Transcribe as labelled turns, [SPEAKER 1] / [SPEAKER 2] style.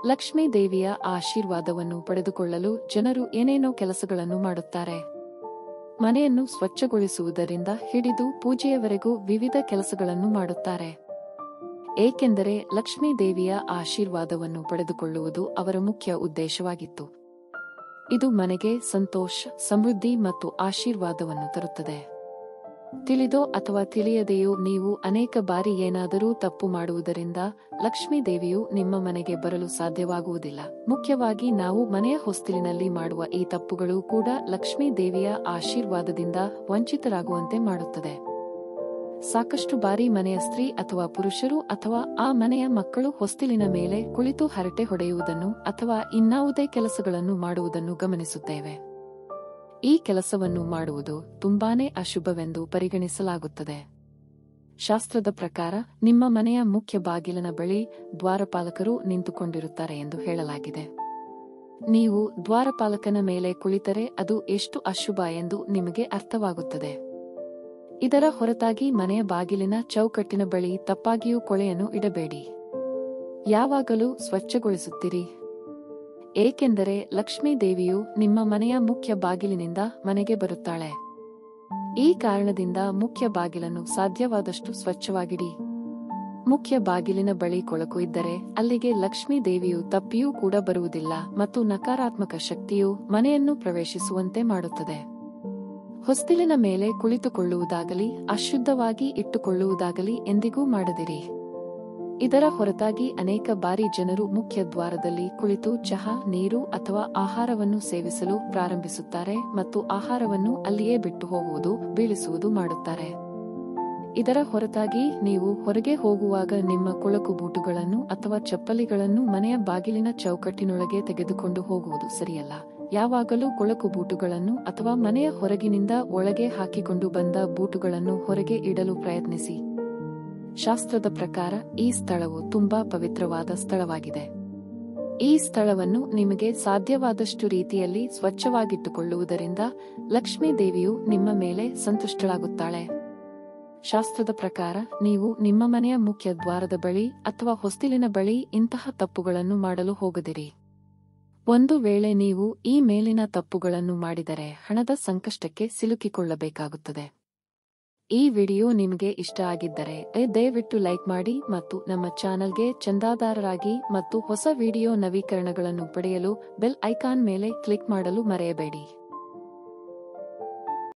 [SPEAKER 1] ಲಕ್ಷ್ಮೀ ದೇವಿಯ ಆಶೀರ್ವಾದವನ್ನು ಪಡೆದುಕೊಳ್ಳಲು ಜನರು ಏನೇನೋ ಕೆಲಸಗಳನ್ನು ಮಾಡುತ್ತಾರೆ ಮನೆಯನ್ನು ಸ್ವಚ್ಛಗೊಳಿಸುವುದರಿಂದ ಹಿಡಿದು ಪೂಜೆಯವರೆಗೂ ವಿವಿಧ ಕೆಲಸಗಳನ್ನು ಮಾಡುತ್ತಾರೆ ಏಕೆಂದರೆ ಲಕ್ಷ್ಮೀ ದೇವಿಯ ಆಶೀರ್ವಾದವನ್ನು ಪಡೆದುಕೊಳ್ಳುವುದು ಅವರ ಮುಖ್ಯ ಉದ್ದೇಶವಾಗಿತ್ತು ಇದು ಮನೆಗೆ ಸಂತೋಷ ಸಮೃದ್ಧಿ ಮತ್ತು ಆಶೀರ್ವಾದವನ್ನು ತರುತ್ತದೆ ತಿಳಿದೋ ಅಥವಾ ತಿಳಿಯದೆಯೋ ನೀವು ಅನೇಕ ಬಾರಿ ಏನಾದರೂ ತಪ್ಪು ಮಾಡುವುದರಿಂದ ಲಕ್ಷ್ಮೀ ದೇವಿಯು ನಿಮ್ಮ ಮನೆಗೆ ಬರಲು ಸಾಧ್ಯವಾಗುವುದಿಲ್ಲ ಮುಖ್ಯವಾಗಿ ನಾವು ಮನೆಯ ಹೊಸ್ತಿಲಿನಲ್ಲಿ ಮಾಡುವ ಈ ತಪ್ಪುಗಳು ಕೂಡ ಲಕ್ಷ್ಮೀ ದೇವಿಯ ಆಶೀರ್ವಾದದಿಂದ ವಂಚಿತರಾಗುವಂತೆ ಮಾಡುತ್ತದೆ ಸಾಕಷ್ಟು ಬಾರಿ ಮನೆಯ ಸ್ತ್ರೀ ಅಥವಾ ಪುರುಷರು ಅಥವಾ ಆ ಮನೆಯ ಮಕ್ಕಳು ಹೊಸ್ತಿಲಿನ ಮೇಲೆ ಕುಳಿತು ಹರಟೆ ಹೊಡೆಯುವುದನ್ನು ಅಥವಾ ಇನ್ನಾವುದೇ ಕೆಲಸಗಳನ್ನು ಮಾಡುವುದನ್ನು ಗಮನಿಸುತ್ತೇವೆ ಈ ಕೆಲಸವನ್ನು ಮಾಡುವುದು ತುಂಬಾನೇ ಅಶುಭವೆಂದು ಪರಿಗಣಿಸಲಾಗುತ್ತದೆ ಶಾಸ್ತ್ರದ ಪ್ರಕಾರ ನಿಮ್ಮ ಮನೆಯ ಮುಖ್ಯ ಬಾಗಿಲಿನ ಬಳಿ ದ್ವಾರಪಾಲಕರು ನಿಂತುಕೊಂಡಿರುತ್ತಾರೆ ಎಂದು ಹೇಳಲಾಗಿದೆ ನೀವು ದ್ವಾರಪಾಲಕನ ಮೇಲೆ ಕುಳಿತರೆ ಅದು ಎಷ್ಟು ಅಶುಭ ಎಂದು ನಿಮಗೆ ಅರ್ಥವಾಗುತ್ತದೆ ಇದರ ಹೊರತಾಗಿ ಮನೆಯ ಬಾಗಿಲಿನ ಚೌಕಟ್ಟಿನ ಬಳಿ ತಪ್ಪಾಗಿಯೂ ಕೊಳೆಯನ್ನು ಇಡಬೇಡಿ ಯಾವಾಗಲೂ ಸ್ವಚ್ಛಗೊಳಿಸುತ್ತೀರಿ ಏಕೆಂದರೆ ಲಕ್ಷ್ಮೀ ದೇವಿಯು ನಿಮ್ಮ ಮನೆಯ ಮುಖ್ಯ ಬಾಗಿಲಿನಿಂದ ಮನೆಗೆ ಬರುತ್ತಾಳೆ ಈ ಕಾರಣದಿಂದ ಮುಖ್ಯ ಬಾಗಿಲನ್ನು ಸಾಧ್ಯವಾದಷ್ಟು ಸ್ವಚ್ಛವಾಗಿಡಿ ಮುಖ್ಯ ಬಾಗಿಲಿನ ಬಳಿ ಕೊಳಕು ಇದ್ದರೆ ಅಲ್ಲಿಗೆ ಲಕ್ಷ್ಮೀ ದೇವಿಯು ತಪ್ಪಿಯೂ ಕೂಡ ಬರುವುದಿಲ್ಲ ಮತ್ತು ನಕಾರಾತ್ಮಕ ಶಕ್ತಿಯು ಮನೆಯನ್ನು ಪ್ರವೇಶಿಸುವಂತೆ ಮಾಡುತ್ತದೆ ಹೊಸ್ತಿಲಿನ ಮೇಲೆ ಕುಳಿತುಕೊಳ್ಳುವುದಾಗಲಿ ಅಶುದ್ಧವಾಗಿ ಇಟ್ಟುಕೊಳ್ಳುವುದಾಗಲಿ ಎಂದಿಗೂ ಮಾಡದಿರಿ ಇದರ ಹೊರತಾಗಿ ಅನೇಕ ಬಾರಿ ಜನರು ಮುಖ್ಯ ದ್ವಾರದಲ್ಲಿ ಕುಳಿತು ಚಹಾ ನೀರು ಅಥವಾ ಆಹಾರವನ್ನು ಸೇವಿಸಲು ಪ್ರಾರಂಭಿಸುತ್ತಾರೆ ಮತ್ತು ಆಹಾರವನ್ನು ಅಲ್ಲಿಯೇ ಬಿಟ್ಟು ಹೋಗುವುದು ಬೀಳಿಸುವುದು ಮಾಡುತ್ತಾರೆ ಇದರ ಹೊರತಾಗಿ ನೀವು ಹೊರಗೆ ಹೋಗುವಾಗ ನಿಮ್ಮ ಕೊಳಕು ಬೂಟುಗಳನ್ನು ಅಥವಾ ಚಪ್ಪಲಿಗಳನ್ನು ಮನೆಯ ಬಾಗಿಲಿನ ಚೌಕಟ್ಟಿನೊಳಗೆ ತೆಗೆದುಕೊಂಡು ಹೋಗುವುದು ಸರಿಯಲ್ಲ ಯಾವಾಗಲೂ ಕೊಳಕು ಬೂಟುಗಳನ್ನು ಅಥವಾ ಮನೆಯ ಹೊರಗಿನಿಂದ ಒಳಗೆ ಹಾಕಿಕೊಂಡು ಬಂದ ಬೂಟುಗಳನ್ನು ಹೊರಗೆ ಇಡಲು ಪ್ರಯತ್ನಿಸಿ ಶಾಸ್ತ್ರದ ಪ್ರಕಾರ ಈ ಸ್ಥಳವು ತುಂಬಾ ಪವಿತ್ರವಾದ ಸ್ಥಳವಾಗಿದೆ ಈ ಸ್ಥಳವನ್ನು ನಿಮಗೆ ಸಾಧ್ಯವಾದಷ್ಟು ರೀತಿಯಲ್ಲಿ ಸ್ವಚ್ಛವಾಗಿಟ್ಟುಕೊಳ್ಳುವುದರಿಂದ ಲಕ್ಷ್ಮೀ ದೇವಿಯು ನಿಮ್ಮ ಮೇಲೆ ಸಂತುಷ್ಟಳಾಗುತ್ತಾಳೆ ಶಾಸ್ತ್ರದ ಪ್ರಕಾರ ನೀವು ನಿಮ್ಮ ಮನೆಯ ಮುಖ್ಯ ದ್ವಾರದ ಬಳಿ ಅಥವಾ ಹೊಸ್ತಿಲಿನ ಬಳಿ ಇಂತಹ ತಪ್ಪುಗಳನ್ನು ಮಾಡಲು ಹೋಗದಿರಿ ಒಂದು ವೇಳೆ ನೀವು ಈ ಮೇಲಿನ ತಪ್ಪುಗಳನ್ನು ಮಾಡಿದರೆ ಹಣದ ಸಂಕಷ್ಟಕ್ಕೆ ಸಿಲುಕಿಕೊಳ್ಳಬೇಕಾಗುತ್ತದೆ ಈ ವಿಡಿಯೋ ನಿಮಗೆ ಇಷ್ಟ ಆಗಿದ್ದರೆ ದಯವಿಟ್ಟು ಲೈಕ್ ಮಾಡಿ ಮತ್ತು ನಮ್ಮ ಚಾನೆಲ್ಗೆ ಚಂದಾದಾರರಾಗಿ ಮತ್ತು ಹೊಸ ವಿಡಿಯೋ ನವೀಕರಣಗಳನ್ನು ಪಡೆಯಲು ಬೆಲ್ ಐಕಾನ್ ಮೇಲೆ ಕ್ಲಿಕ್ ಮಾಡಲು ಮರೆಯಬೇಡಿ